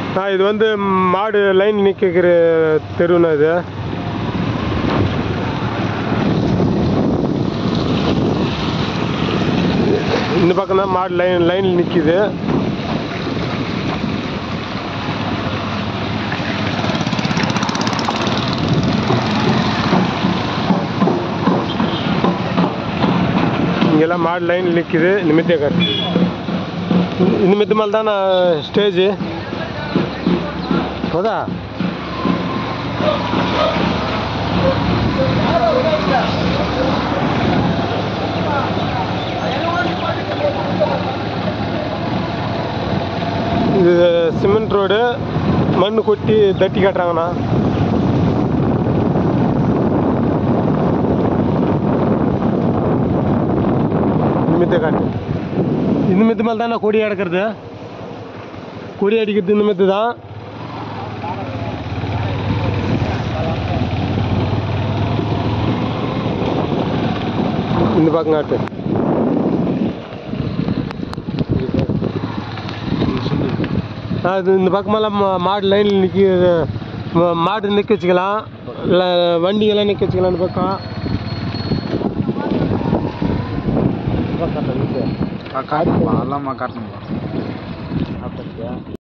ஆ இது வந்து மாடு லைன் நிற்கிற தெருவுண்ணா இது இந்த பக்கம் தான் மாடு லைன் லைனில் நிற்கிது இங்கெல்லாம் மாடு லைன் நிற்கிது நிமித்தே காட்டு ನಿಮಿತ್ತ ಮಲ್ದಾನ ಸ್ಟೇಜ್ ಹೌದಾ இது சிமெண்ட் ரோடு மண் கொட்டி தட்டி கட்டுறாங்கண்ணா நிமித்த காட்டு இந்த மித்து மேலே தான் கொடி அடக்கிறது கொடி அடிக்கிறது இந்த மித்து தான் இந்த பக்கம் காட்டு ஆ, இது இந்த பக்கமெல்லாம் மா- மாடு லைனில் நிற்க மாடு நிற்க வச்சுக்கலாம் இல்லை வண்டியெல்லாம் நிற்க வச்சுக்கலாம் இந்த பக்கம் காட்டணுமா எல்லாமா காட்டணுமா